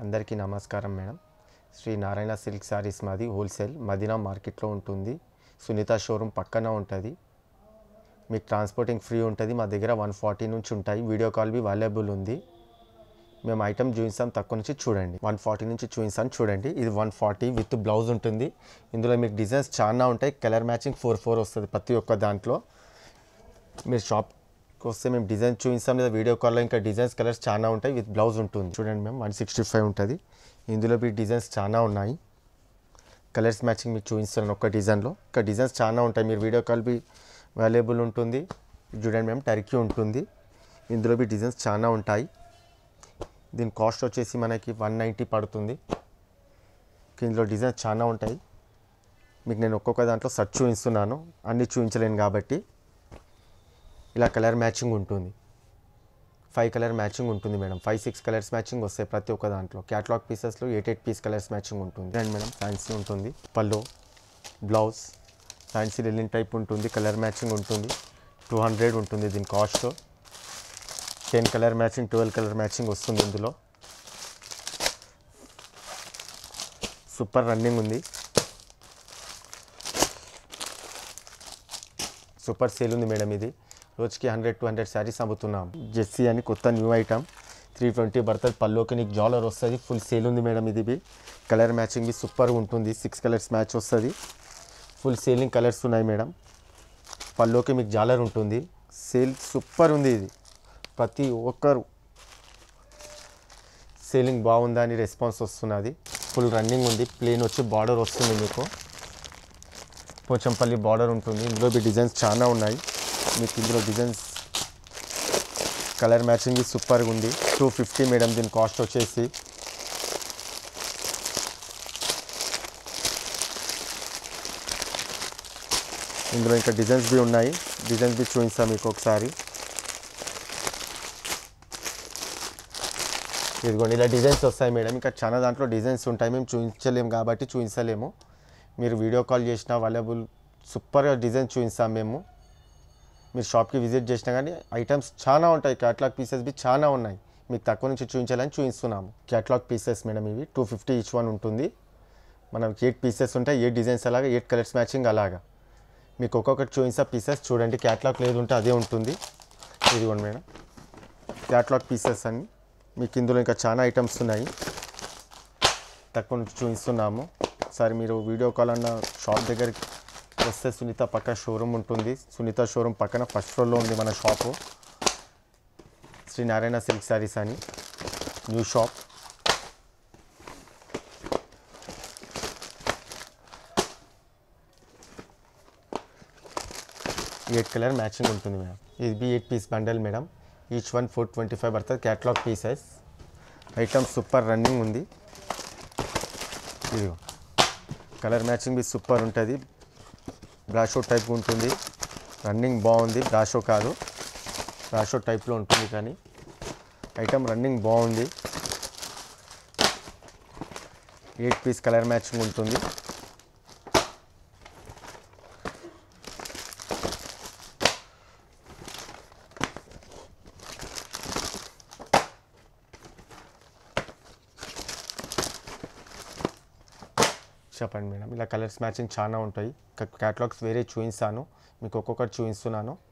అందరికీ నమస్కారం madam Sri Narayana silk saris మాది హోల్సేల్ మదీనా మార్కెట్లో ఉంటుంది సునీత షోరూమ్ పక్కన ఉంటుంది మీకు ట్రాన్స్పోర్టింగ్ ఫ్రీ ఉంటుంది మా దగ్గర వన్ ఫార్టీ నుంచి ఉంటాయి వీడియో కాల్ బి అవైలబుల్ ఉంది మేము ఐటమ్ చూపిస్తాం తక్కువ నుంచి చూడండి వన్ ఫార్టీ నుంచి చూపిస్తాం చూడండి ఇది వన్ ఫార్టీ విత్ బ్లౌజ్ ఉంటుంది ఇందులో మీకు డిజైన్స్ చాలా ఉంటాయి కలర్ మ్యాచింగ్ ఫోర్ ఫోర్ వస్తుంది ప్రతి ఒక్క దాంట్లో మీరు షాప్కి వస్తే మేము డిజైన్ చూపిస్తాం లేదా వీడియో కాల్లో ఇంకా డిజైన్స్ కలర్స్ చాలా ఉంటాయి విత్ బ్లౌజ్ ఉంటుంది చూడండి మేము వన్ సిక్స్టీ ఫైవ్ ఉంటుంది ఇందులో మీ డిజైన్స్ చాలా ఉన్నాయి కలర్స్ మ్యాచింగ్ మీకు చూపిస్తాను ఒక్క డిజైన్లో ఇంకా డిజైన్స్ చాలా ఉంటాయి మీరు వీడియో కాల్ బి అవైలబుల్ ఉంటుంది ఇది చూడండి మేము టర్కీ ఉంటుంది ఇందులో మీ డిజైన్స్ చాలా ఉంటాయి దీని కాస్ట్ వచ్చేసి మనకి వన్ నైంటీ పడుతుంది ఇందులో డిజైన్స్ చాలా ఉంటాయి మీకు నేను ఒక్కొక్క దాంట్లో సెర్చ్ చూపిస్తున్నాను అన్నీ చూపించలేను కాబట్టి ఇలా కలర్ మ్యాచింగ్ ఉంటుంది ఫైవ్ కలర్ మ్యాచింగ్ ఉంటుంది madam five six colours matching వస్తాయి ప్రతి ఒక్క దాంట్లో క్యాటలాగ్ పీసెస్లో eight eight piece colours matching ఉంటుంది అండ్ మేడం ఫ్యాన్సీ ఉంటుంది pallu blouse fancy linen type ఉంటుంది కలర్ మ్యాచింగ్ ఉంటుంది టూ హండ్రెడ్ ఉంటుంది దీని cost ten colour matching twelve colour matching వస్తుంది ఇందులో సూపర్ రన్నింగ్ ఉంది సూపర్ సేల్ ఉంది మేడం ఇది రోజుకి హండ్రెడ్ టూ హండ్రెడ్ శారీస్ అమ్ముతున్నాం జెస్సీ అని కొత్త న్యూ ఐటమ్ త్రీ ట్వంటీ పడుతుంది పల్లోకి నీకు జాలర్ వస్తుంది ఫుల్ సేల్ ఉంది మేడం ఇది బి కలర్ మ్యాచింగ్ బి సూపర్గా ఉంటుంది సిక్స్ కలర్స్ మ్యాచ్ వస్తుంది ఫుల్ సేలింగ్ కలర్స్ ఉన్నాయి మేడం పల్లోకి మీకు జాలర్ ఉంటుంది సేల్ సూపర్ ఉంది ఇది ప్రతి ఒక్కరు సేలింగ్ బాగుందా అని రెస్పాన్స్ వస్తున్నది ఫుల్ రన్నింగ్ ఉంది ప్లేన్ వచ్చి బార్డర్ వస్తుంది మీకు పోచంపల్లి బార్డర్ ఉంటుంది ఇందులో మీ డిజైన్స్ చాలా ఉన్నాయి మీకు ఇందులో డిజైన్స్ కలర్ మ్యాచింగ్ సూపర్గా ఉంది టూ ఫిఫ్టీ మేడం దీని కాస్ట్ వచ్చేసి ఇందులో ఇంకా డిజైన్స్ బి ఉన్నాయి డిజైన్స్ బి చూపిస్తాం మీకు ఒకసారి ఇదిగోండి ఇలా డిజైన్స్ వస్తాయి మేడం ఇంకా చాలా దాంట్లో డిజైన్స్ ఉంటాయి మేము చూపించలేము కాబట్టి చూపించలేము మీరు వీడియో కాల్ చేసిన అవైలబుల్ సూపర్గా డిజైన్ చూపిస్తాం మేము మీరు షాప్కి విజిట్ చేసినా కానీ ఐటమ్స్ చాలా ఉంటాయి క్యాటలాగ్ పీసెస్ బి చాలా ఉన్నాయి మీకు తక్కువ నుంచి చూపించాలని చూపిస్తున్నాము క్యాటలాగ్ పీసెస్ మేడం ఇవి టూ ఫిఫ్టీ ఈచ్ వన్ ఉంటుంది మనం ఎయిట్ పీసెస్ ఉంటాయి ఎయిట్ డిజైన్స్ అలాగా ఎయిట్ కలర్స్ మ్యాచింగ్ అలాగా మీకు ఒక్కొక్కటి చూపిస్తా పీసెస్ చూడండి క్యాటలాగ్ లేదు ఉంటే అదే ఉంటుంది ఇదిగోండి మేడం క్యాటలాగ్ పీసెస్ అని మీకు ఇందులో ఇంకా చాలా ఐటమ్స్ ఉన్నాయి తక్కువ నుంచి చూపిస్తున్నాము ఒకసారి మీరు వీడియో కాల్ అన్న షాప్ దగ్గరికి వస్తే సునీత పక్కన షోరూమ్ ఉంటుంది సునీత షోరూమ్ పక్కన ఫస్ట్ ఫ్లోర్లో ఉంది మన షాపు శ్రీ నారాయణ సిల్క్ శారీస్ అని new shop eight colour matching ఉంటుంది మేడం ఇది బి eight piece bundle madam each one four twenty five పడుతుంది catalogue pieces item super running ఉంది ఇదిగో కలర్ మ్యాచింగ్ బి సూపర్ ఉంటుంది బ్రాషో టైప్ ఉంటుంది రన్నింగ్ బాగుంది బ్రాషో కాదు బ్రాషో టైప్లో ఉంటుంది కానీ ఐటమ్ రన్నింగ్ బాగుంది ఎయిట్ పీస్ కలర్ మ్యాచింగ్ ఉంటుంది చెప్పండి మేడం ఇలా కలర్స్ మ్యాచింగ్ చాలా ఉంటాయి క్యాటలాగ్స్ వేరే చూపిస్తాను మీకు ఒక్కొక్కటి చూపిస్తున్నాను